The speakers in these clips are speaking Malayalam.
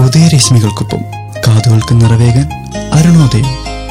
ഉദയരശ്മികൾക്കൊപ്പം കാതുകൾക്ക് നിറവേകാൻ അരുണോദയം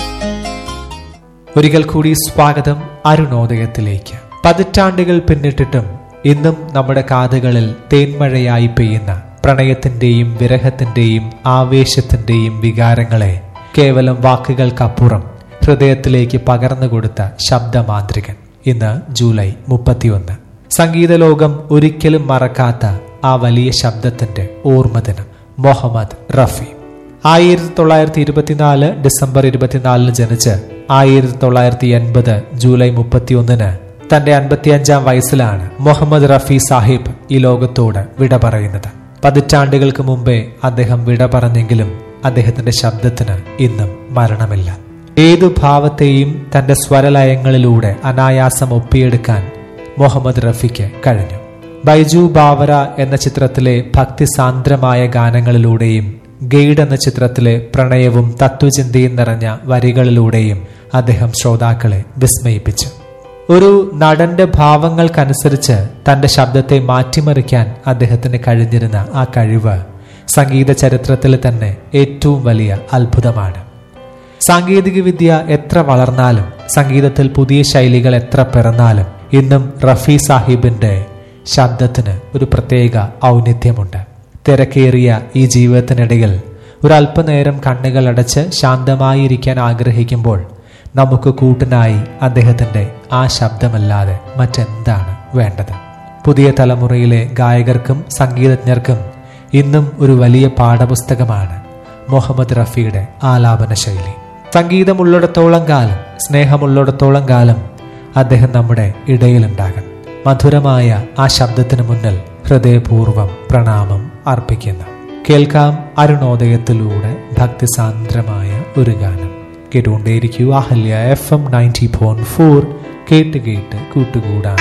ഒരിക്കൽ കൂടി സ്വാഗതം അരുണോദയത്തിലേക്ക് പതിറ്റാണ്ടുകൾ പിന്നിട്ടിട്ടും ഇന്നും നമ്മുടെ കാതുകളിൽ തേന്മഴയായി പെയ്യുന്ന പ്രണയത്തിന്റെയും വിരഹത്തിന്റെയും ആവേശത്തിന്റെയും വികാരങ്ങളെ കേവലം വാക്കുകൾക്കപ്പുറം ഹൃദയത്തിലേക്ക് പകർന്നു കൊടുത്ത ശബ്ദമാന്ത്രികൻ ഇന്ന് ജൂലൈ മുപ്പത്തിയൊന്ന് സംഗീത ലോകം ഒരിക്കലും മറക്കാത്ത ആ വലിയ ശബ്ദത്തിന്റെ ഓർമ്മദിനം മുഹമ്മദ് റഫി ആയിരത്തി തൊള്ളായിരത്തി ഇരുപത്തിനാല് ഡിസംബർ ഇരുപത്തിനാലിന് ജനിച്ച് ആയിരത്തി തൊള്ളായിരത്തി എൺപത് ജൂലൈ മുപ്പത്തിയൊന്നിന് തന്റെ അൻപത്തിയഞ്ചാം വയസ്സിലാണ് മുഹമ്മദ് റഫി സാഹിബ് ഈ ലോകത്തോട് വിട പറയുന്നത് പതിറ്റാണ്ടുകൾക്ക് മുമ്പേ അദ്ദേഹം വിട പറഞ്ഞെങ്കിലും അദ്ദേഹത്തിന്റെ ശബ്ദത്തിന് ഇന്നും മരണമില്ല ഏതു ഭാവത്തെയും തന്റെ സ്വരലയങ്ങളിലൂടെ അനായാസം ഒപ്പിയെടുക്കാൻ മുഹമ്മദ് റഫിക്ക് കഴിഞ്ഞു ബൈജു ബാവര എന്ന ചിത്രത്തിലെ ഭക്തിസാന്ദ്രമായ ഗാനങ്ങളിലൂടെയും ഗെയ്ഡ് എന്ന ചിത്രത്തിലെ പ്രണയവും തത്വചിന്തയും നിറഞ്ഞ വരികളിലൂടെയും അദ്ദേഹം ശ്രോതാക്കളെ വിസ്മയിപ്പിച്ചു ഒരു നടന്റെ ഭാവങ്ങൾക്കനുസരിച്ച് തന്റെ ശബ്ദത്തെ മാറ്റിമറിക്കാൻ അദ്ദേഹത്തിന് കഴിഞ്ഞിരുന്ന ആ കഴിവ് സംഗീത ചരിത്രത്തിലെ തന്നെ ഏറ്റവും വലിയ അത്ഭുതമാണ് സാങ്കേതികവിദ്യ എത്ര വളർന്നാലും സംഗീതത്തിൽ പുതിയ ശൈലികൾ എത്ര പിറന്നാലും ഇന്നും റഫി സാഹിബിന്റെ ശബ്ദത്തിന് ഒരു പ്രത്യേക ഔന്നിത്യമുണ്ട് തിരക്കേറിയ ഈ ജീവിതത്തിനിടയിൽ ഒരു അല്പനേരം കണ്ണുകൾ അടച്ച് ശാന്തമായിരിക്കാൻ ആഗ്രഹിക്കുമ്പോൾ നമുക്ക് കൂട്ടിനായി അദ്ദേഹത്തിന്റെ ആ ശബ്ദമല്ലാതെ മറ്റെന്താണ് വേണ്ടത് പുതിയ തലമുറയിലെ ഗായകർക്കും സംഗീതജ്ഞർക്കും ഇന്നും ഒരു വലിയ പാഠപുസ്തകമാണ് മുഹമ്മദ് റഫിയുടെ ആലാപന ശൈലി സംഗീതമുള്ളിടത്തോളം കാലം സ്നേഹമുള്ളിടത്തോളം കാലം അദ്ദേഹം നമ്മുടെ ഇടയിലുണ്ടാകും മധുരമായ ആ ശബ്ദത്തിന് മുന്നിൽ ഹൃദയപൂർവ്വം പ്രണാമം അർപ്പിക്കുന്നു കേൾക്കാം അരുണോദയത്തിലൂടെ ഭക്തിസാന്ദ്രമായ ഒരു ഗാനം കേട്ടുകൊണ്ടേയിരിക്കൂ Ahalya F M ninety point four കേട്ട് കേട്ട് കൂട്ടുകൂടാൻ